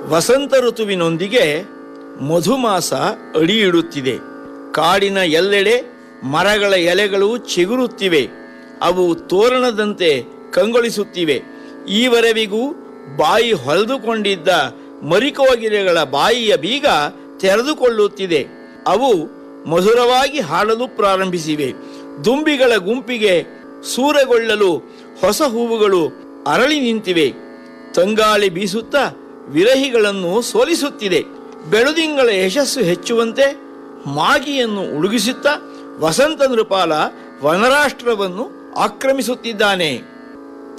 ವಸಂತ ಋತುವಿನೊಂದಿಗೆ ಮಧುಮಾಸ ಅಡಿಯಿಡುತ್ತಿದೆ ಕಾಡಿನ ಎಲ್ಲೆಡೆ ಮರಗಳ ಎಲೆಗಳು ಚಿಗುರುತ್ತಿವೆ ಅವು ತೋರಣದಂತೆ ಕಂಗೊಳಿಸುತ್ತಿವೆ ಈವರೆವಿಗೂ ಬಾಯಿ ಹೊಲಿದುಕೊಂಡಿದ್ದ ಮರಿಕೋಗಿಲೆಗಳ ಬಾಯಿಯ ಬೀಗ ತೆರೆದುಕೊಳ್ಳುತ್ತಿದೆ ಅವು ಮಧುರವಾಗಿ ಹಾಡಲು ಪ್ರಾರಂಭಿಸಿವೆ ದುಂಬಿಗಳ ಗುಂಪಿಗೆ ಸೂರೆಗೊಳ್ಳಲು ಹೊಸ ಹೂವುಗಳು ಅರಳಿ ನಿಂತಿವೆ ತಂಗಾಳಿ ಬೀಸುತ್ತಾ ವಿರಹಿಗಳನ್ನು ಸೋಲಿಸುತ್ತಿದೆ ಬೆಳುದಿಂಗಳ ಯಶಸ್ಸು ಹೆಚ್ಚುವಂತೆ ಮಾಗಿಯನ್ನು ಉಡುಗಿಸುತ್ತಾ ವಸಂತ ನೃಪಾಲ ವನರಾಷ್ಟ್ರವನ್ನು ಆಕ್ರಮಿಸುತ್ತಿದ್ದಾನೆ